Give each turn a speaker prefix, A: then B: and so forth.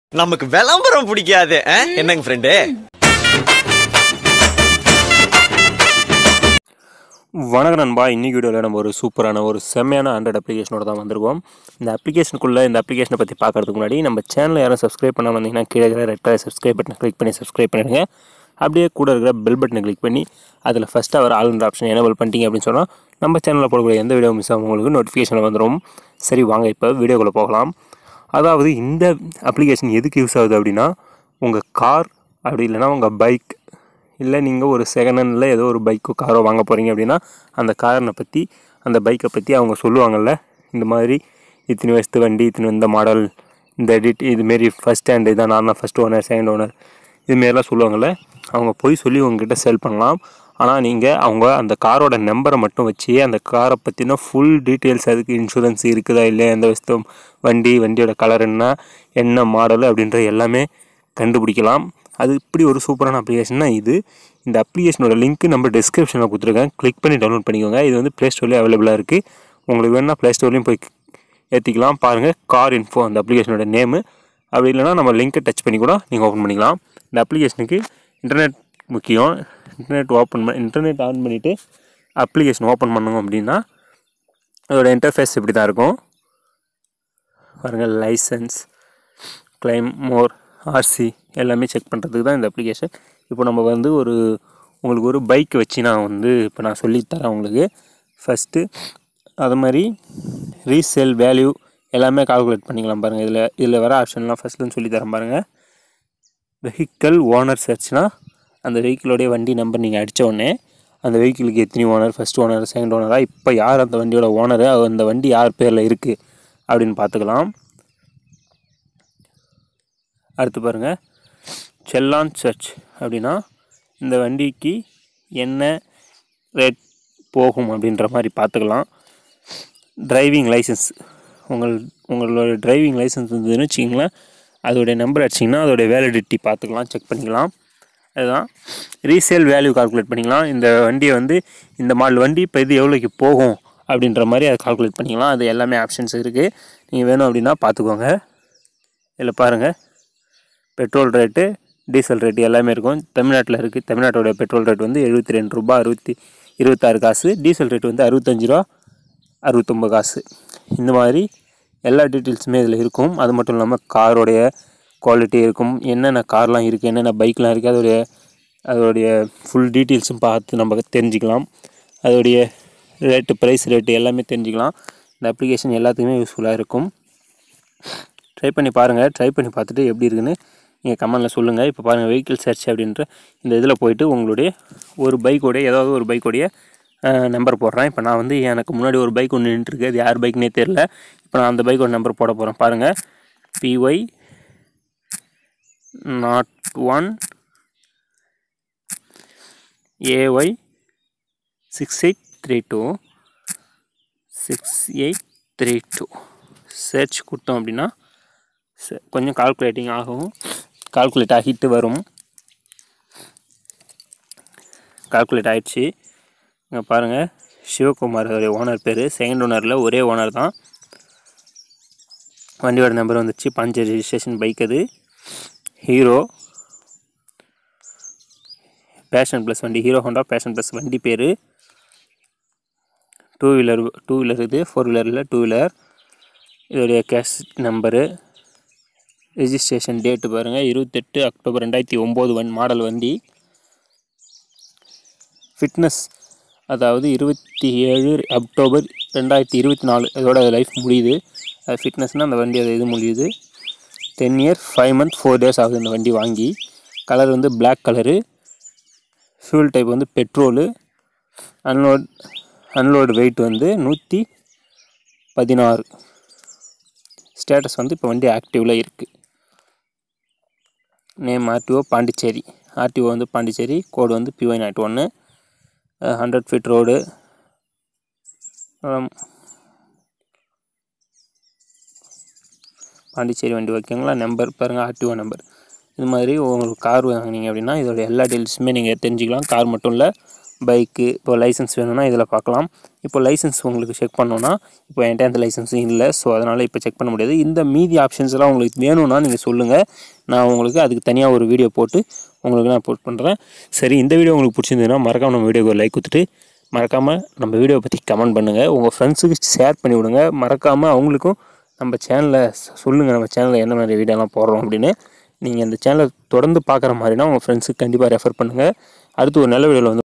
A: நமக்கு விளம்பரம் பிடிக்காது ஆ? என்னங்க ஃப்ரெண்டு
B: வணக்கம் நண்பா இன்னைக்கு வீடியோவில் நம்ம ஒரு சூப்பரான ஒரு செம்மையான ஆண்ட்ராய்டு அப்ளிகேஷனோட தான் வந்திருக்கோம் இந்த அப்ளிகேஷனுக்குள்ளே இந்த அப்ளிகேஷனை பற்றி பார்க்கறதுக்கு முன்னாடி நம்ம சேனலை யாரும் சப்ஸ்கிரைப் பண்ண வந்தீங்கன்னா கீழே இருக்கிற ரெட் கலர் சப்ஸ்கிரைப் பட்டனை கிளிக் பண்ணி சப்ஸ்கிரைப் பண்ணிடுங்க அப்படியே கூட இருக்கிற பெல் பட்டனை கிளிக் பண்ணி அதில் ஃபஸ்ட்டு அவர் ஆல் ஆப்ஷன் எனேபிள் பண்ணிட்டீங்க அப்படின்னு சொன்னால் நம்ம சேனலில் போடக்கூடிய எந்த வீடியோ மிஸ் ஆகும் உங்களுக்கு நோட்டிஃபிகேஷன் வந்துடும் சரி வாங்க இப்போ வீடியோக்குள்ளே போகலாம் அதாவது இந்த அப்ளிகேஷன் எதுக்கு யூஸ் ஆகுது அப்படின்னா உங்கள் கார் அப்படி இல்லைன்னா உங்கள் பைக் இல்லை நீங்கள் ஒரு செகண்ட் ஹேண்டில் ஏதோ ஒரு பைக்கோ காரோ வாங்க போகிறீங்க அப்படின்னா அந்த காரனை பற்றி அந்த பைக்கை பற்றி அவங்க சொல்லுவாங்கள்ல இந்த மாதிரி இத்தனை வருஷத்து வண்டி இத்தனை இந்த மாடல் இந்த எடிட் இதுமாரி ஃபஸ்ட் ஹேண்டு இதான் நான் தான் ஃபஸ்ட் ஓனர் செகண்ட் ஓனர் இதுமாரிலாம் சொல்லுவாங்கள்ல அவங்க போய் சொல்லி உங்ககிட்ட செல் பண்ணலாம் ஆனால் நீங்கள் அவங்க அந்த காரோட நம்பரை மட்டும் வச்சு அந்த காரை பற்றின ஃபுல் டீட்டெயில்ஸ் அதுக்கு இன்சூரன்ஸ் இருக்குதா இல்லையா எந்த வருஷத்து வண்டி வண்டியோட கலர் என்ன என்ன மாடல் அப்படின்ற எல்லாமே கண்டுபிடிக்கலாம் அது இப்படி ஒரு சூப்பரான அப்ளிகேஷன் தான் இது இந்த அப்ளிகேஷனோட லிங்க் நம்ம டிஸ்கிரிப்ஷனில் கொடுத்துருக்கேன் கிளிக் பண்ணி டவுன்லோட் பண்ணிக்கோங்க இது வந்து ப்ளே ஸ்டோர்லேயே அவைலபிளாக இருக்குது உங்களுக்கு வேணும்னா ப்ளே ஸ்டோர்லேயும் போய் ஏற்றிக்கலாம் பாருங்கள் கார் இன்ஃபோ அந்த அப்ளிகேஷனோட நேமு அப்படி இல்லைனா நம்ம லிங்க்கை டச் பண்ணி கூட நீங்கள் ஓப்பன் பண்ணிக்கலாம் இந்த அப்ளிகேஷனுக்கு இன்டர்நெட் முக்கியம் இன்டர்நெட் ஓப்பன் பண்ண இன்டர்நெட் ஆன் பண்ணிவிட்டு அப்ளிகேஷன் ஓப்பன் பண்ணுங்க அப்படின்னா அதோட இன்டர்ஃபேஸ் இப்படி தான் இருக்கும் பாருங்கள் லைசன்ஸ் கிளைம் மோர் ஆர்சி எல்லாமே செக் பண்ணுறதுக்கு தான் இந்த அப்ளிகேஷன் இப்போ நம்ம வந்து ஒரு உங்களுக்கு ஒரு பைக் வச்சு நான் வந்து இப்போ நான் சொல்லித்தரேன் உங்களுக்கு ஃபஸ்ட்டு அது மாதிரி ரீசேல் வேல்யூ எல்லாமே கால்குலேட் பண்ணிக்கலாம் பாருங்கள் இதில் இதில் வர ஆப்ஷன்லாம் ஃபஸ்ட்டுன்னு சொல்லித்தரேன் பாருங்கள் வெஹிக்கல் ஓனர் சர்ச்னா அந்த வெஹிக்கிளோடைய வண்டி நம்பர் நீங்கள் அடித்த உடனே அந்த வெஹிக்கிளுக்கு எத்தனை ஓனர் ஃபஸ்ட் ஓனர் செகண்ட் ஓனரா இப்போ யார் அந்த வண்டியோட ஓனரு அந்த வண்டி யார் பேரில் இருக்குது அப்படின்னு பார்த்துக்கலாம் அடுத்து பாருங்கள் செல்லான் சர்ச் அப்படின்னா இந்த வண்டிக்கு என்ன ரேட் போகும் அப்படின்ற மாதிரி பார்த்துக்கலாம் டிரைவிங் லைசன்ஸ் உங்கள் உங்களோட டிரைவிங் லைசன்ஸ் இருந்ததுன்னு வச்சிங்களேன் அதோடைய நம்பர் அடிச்சிங்கன்னா அதோடைய வேலிடிட்டி பார்த்துக்கலாம் செக் பண்ணிக்கலாம் அதுதான் ரீசேல் வேல்யூ கால்குலேட் பண்ணிக்கலாம் இந்த வண்டியை வந்து இந்த மாடல் வண்டி இப்போ இது எவ்வளோக்கு போகும் அப்படின்ற மாதிரி அதை கால்குலேட் பண்ணிக்கலாம் அது எல்லாமே ஆப்ஷன்ஸ் இருக்குது நீங்கள் வேணும் அப்படின்னா பார்த்துக்கோங்க இதில் பாருங்கள் பெட்ரோல் ரேட்டு டீசல் ரேட்டு எல்லாமே இருக்கும் தமிழ்நாட்டில் இருக்குது தமிழ்நாட்டோட பெட்ரோல் ரேட் வந்து எழுபத்தி ரெண்டு ரூபா அறுபத்தி இருபத்தாறு காசு டீசல் ரேட் வந்து அறுபத்தஞ்சு ரூபா அறுபத்தொம்பது காசு இந்த மாதிரி எல்லா டீட்டெயில்ஸுமே இதில் இருக்கும் அது மட்டும் இல்லாமல் காரோடைய குவாலிட்டி இருக்கும் என்னென்ன கார்லாம் இருக்குது என்னென்ன பைக்லாம் இருக்குது அதோடைய அதோடைய ஃபுல் டீட்டெயில்ஸும் பார்த்து நம்ம தெரிஞ்சுக்கலாம் அதோடைய ரேட்டு ப்ரைஸ் ரேட்டு எல்லாமே தெரிஞ்சுக்கலாம் இந்த அப்ளிகேஷன் எல்லாத்துக்குமே யூஸ்ஃபுல்லாக இருக்கும் ட்ரை பண்ணி பாருங்கள் ட்ரை பண்ணி பார்த்துட்டு எப்படி இருக்குன்னு நீங்கள் கமெண்டில் சொல்லுங்கள் இப்போ பாருங்கள் வெஹிக்கிள் சர்ச் அப்படின்ற இந்த இதில் போயிட்டு உங்களுடைய ஒரு பைக்கோடைய ஏதாவது ஒரு பைக்கோடைய நம்பர் போடுறேன் இப்போ நான் வந்து எனக்கு முன்னாடி ஒரு பைக் ஒன்று நின்றுருக்கு அது யார் பைக்னே தெரில இப்போ நான் அந்த பைக்கோட நம்பர் போட போகிறேன் பாருங்கள் PY nought one AY six eight three two six eight three two search கொடுத்தோம் அப்படின்னா ச- கொஞ்சம் கால்குலேட்டிங் ஆகும் கால்குலேட் ஆகிட்டு வரும் கால்குலேட் ஆயிடுச்சு இங்கே பாருங்கள் சிவகுமார் அவருடைய ஓனர் பேர் செகண்ட் ஓனரில் ஒரே ஓனர் தான் வண்டியோட நம்பர் வந்துச்சு பாஞ்சேரி ரெஜிஸ்ட்ரேஷன் பைக் அது ஹீரோ பேஷன் ப்ளஸ் வண்டி ஹீரோ ஹோண்டா பேஷன் ப்ளஸ் வண்டி பேர் டூ வீலர் டூ வீலர் இது ஃபோர் வீலரில் டூ வீலர் இதோடைய கேஷ் நம்பரு ரெஜிஸ்ட்ரேஷன் டேட்டு பாருங்கள் இருபத்தெட்டு அக்டோபர் ரெண்டாயிரத்தி ஒம்பது வன் மாடல் வண்டி ஃபிட்னஸ் அதாவது இருபத்தி ஏழு அக்டோபர் ரெண்டாயிரத்தி இருபத்தி நாலு அதோட லைஃப் முடியுது அது ஃபிட்னஸ்னால் அந்த வண்டி அது இது முடியுது ten year five month four days ஆகுது இந்த வண்டி வாங்கி கலர் வந்து Black கலரு ஃபியூல் டைப் வந்து பெட்ரோலு அன்லோட் அன்லோடு வெயிட் வந்து நூற்றி பதினாறு ஸ்டேட்டஸ் வந்து இப்போ வண்டி ஆக்டிவில் இருக்குது நேம் ஆர்டிஓ பாண்டிச்சேரி ஆர்டிஓ வந்து பாண்டிச்சேரி கோடு வந்து பிஒய் நாட் ஒன்று ஹண்ட்ரட் ஃபீட் ரோடு பாண்டிச்சேரி வண்டி ஓகேங்களா நம்பர் பாருங்கள் ஆர்டிஓ நம்பர் இது மாதிரி உங்களுக்கு கார் வாங்குனீங்க அப்படின்னா இதோட எல்லா டீல்ஸுமே நீங்கள் தெரிஞ்சுக்கலாம் கார் மட்டும் இல்லை பைக்கு இப்போ லைசன்ஸ் வேணும்னா இதில் பார்க்கலாம் இப்போ லைசன்ஸ் உங்களுக்கு செக் பண்ணோன்னா இப்போ என்கிட்ட அந்த லைசன்ஸும் இல்லை ஸோ அதனால் இப்போ செக் பண்ண முடியாது இந்த மீதி ஆப்ஷன்ஸ்லாம் உங்களுக்கு வேணும்னா நீங்கள் சொல்லுங்கள் நான் உங்களுக்கு அதுக்கு தனியாக ஒரு வீடியோ போட்டு உங்களுக்கு நான் போட் பண்ணுறேன் சரி இந்த வீடியோ உங்களுக்கு பிடிச்சிருந்ததுன்னா மறக்காம நம்ம வீடியோக்கு ஒரு லைக் கொடுத்துட்டு மறக்காமல் நம்ம வீடியோ பற்றி கமெண்ட் பண்ணுங்கள் உங்கள் ஃப்ரெண்ட்ஸுக்கு ஷேர் பண்ணி விடுங்க மறக்காமல் அவங்களுக்கும் நம்ம சேனலை சொல்லுங்கள் நம்ம சேனலில் என்ன மாதிரி வீடியோலாம் போடுறோம் அப்படின்னு நீங்கள் இந்த சேனலை தொடர்ந்து பார்க்குற மாதிரினா உங்கள் ஃப்ரெண்ட்ஸுக்கு கண்டிப்பாக ரெஃபர் பண்ணுங்கள் அடுத்து ஒரு நல்ல வீடியோவில் வந்து